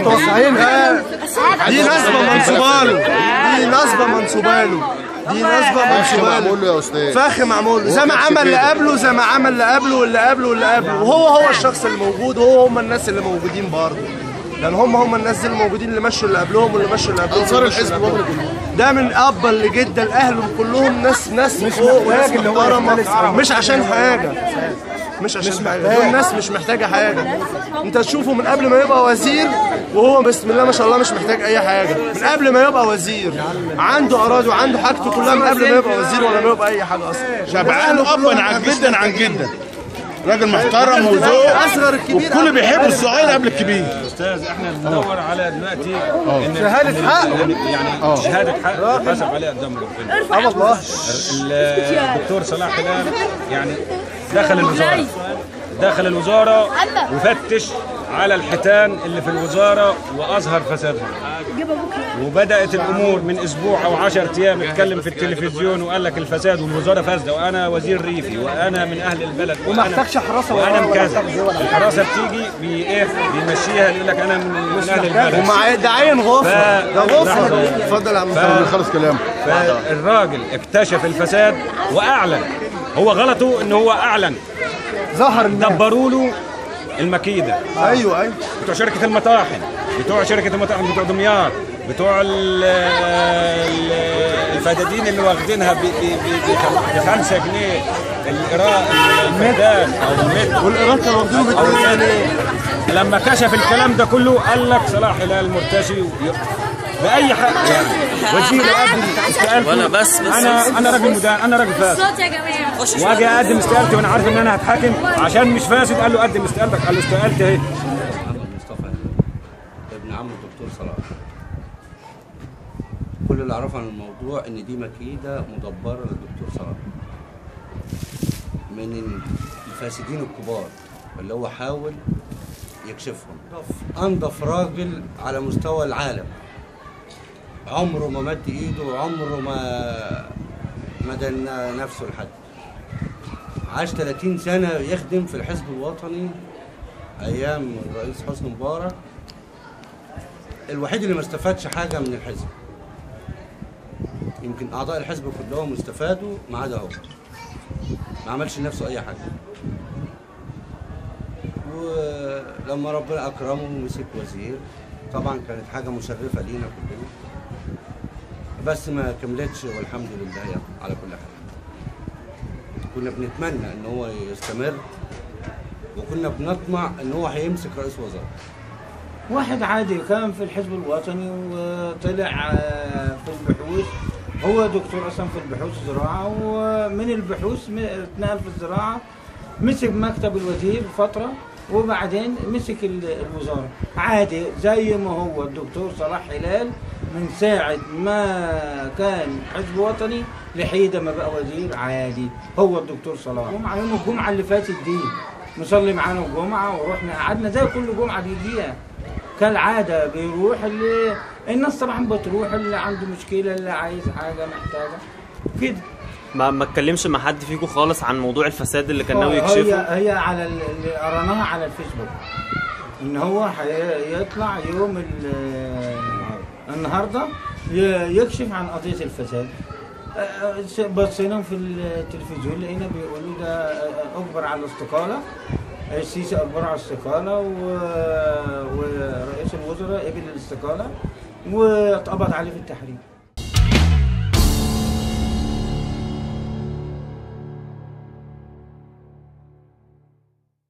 متوقعينها دي نسبة منصوبة له دي نسبة منصوبة له دي نسبة منصوبة معمول له له يا استاذ فخ معمول له زي هو ما كانش عمل اللي كده. قبله زي ما عمل اللي قبله واللي قبله واللي قبله وهو هو الشخص اللي موجود وهو هم الناس اللي موجودين برضه لان هم هم الناس دي الموجودين اللي مشوا اللي قبلهم واللي مشوا اللي قبلهم أنصار واللي مشوا الحزب اللي برضه قبلهم. ده من ابا لجدا لاهلهم كلهم ناس ناس فوق وناس محترمه مش عشان حاجه مش عشان حاجه دول ناس مش محتاجه حاجه انت تشوفه من قبل ما يبقى وزير وهو بسم الله ما شاء الله مش محتاج اي حاجه من قبل ما يبقى وزير عنده اراضي وعنده حاجته كلها من قبل ما يبقى وزير ولا ما يبقى اي حاجه اصلا شبعان ابا عن جدا عن جدا راجل محترم وذوق اصغر الكبير والكل بيحب الصغير قبل الكبير استاذ احنا بندور على دلوقتي ان شهاده حق يعني شهاده حق حسب عليها قدام ربنا اه والله الدكتور صلاح هلال يعني دخل الوزاره دخل الوزاره وفتش على الحيتان اللي في الوزاره واظهر فسادها وبدات الامور من اسبوع او 10 ايام اتكلم في التلفزيون وقال لك الفساد والوزاره فاسده وانا وزير ريفي وانا من اهل البلد وما محتاجش حراسه وانا ولا- ولا مكذب الحراسه بتيجي بي ايه بيمشيها يقول لك انا من من اهل البلد ومع ده عين غفر ف- ده غفر لحظة. اتفضل يا عم ف- خلص كلام فالراجل اكتشف الفساد واعلن هو غلطه ان هو اعلن ظهر الناس دبروا له المكيده ايوه ايوه بتوع شركه المطاحن بتوع شركه المطاحن بتوع دمياط بتوع ال- ال- الفدادين اللي واخدينها ب 5 جنيه الايراد الفدان او المتر والايراد كانوا واخدينه ب 2 جنيه لما كشف الكلام ده كله قال لك صلاح هلال مرتشي و- باي حق يعني وزير قبل استقالته ولا بس- بس- انا انا راجل مدان انا راجل فاسد صوت يا جماعه واجي اقدم استقالتي وانا عارف ان انا هتحاكم عشان مش فاسد قال له قدم استقالتك قال له استقالتي اهي محمد مصطفى ابن عم الدكتور صلاح كل اللي اعرفه عن الموضوع ان دي مكيده مدبره للدكتور صلاح من الفاسدين الكبار اللي هو حاول يكشفهم انضف راجل على مستوى العالم عمره ما مد ايده وعمره ما مدى نفسه لحد عاش 30 سنه يخدم في الحزب الوطني ايام الرئيس حسني مبارك الوحيد اللي ما استفادش حاجه من الحزب يمكن اعضاء الحزب كلهم استفادوا ما عدا هو ما عملش لنفسه اي حاجه ولما ربنا اكرمه ومسك وزير طبعا كانت حاجه مشرفه لينا كلنا بس ما كملتش والحمد لله يعني على كل حال كنا بنتمنى ان هو يستمر وكنا بنطمع ان هو هيمسك رئيس وزراء واحد عادي كان في الحزب الوطني وطلع آه، في البحوث هو دكتور اصلا في البحوث زراعه ومن البحوث م- اتنقل في الزراعه مسك مكتب الوزير فتره وبعدين مسك ال- الوزاره عادي زي ما هو الدكتور صلاح هلال من ساعه ما كان حزب وطني لحين ما بقى وزير عادي هو الدكتور صلاح جمعه يوم الجمعه اللي فاتت دي مصلي معانا الجمعه ورحنا قعدنا زي كل جمعه بيجيها كالعادة بيروح اللي الناس طبعا بتروح اللي عنده مشكلة اللي عايز حاجة محتاجة كده ما ما اتكلمش مع حد فيكم خالص عن موضوع الفساد اللي كان ناوي هي يكشفه هي على ال- اللي قريناها على الفيسبوك ان هو هيطلع يوم ال- النهارده ي- يكشف عن قضية الفساد أه، بصينا في التلفزيون لقينا بيقولوا ده أه، اجبر على الاستقالة السيسي اجبر على الاستقالة و- ورئيس الوزراء قبل الاستقالة واتقبض عليه في التحرير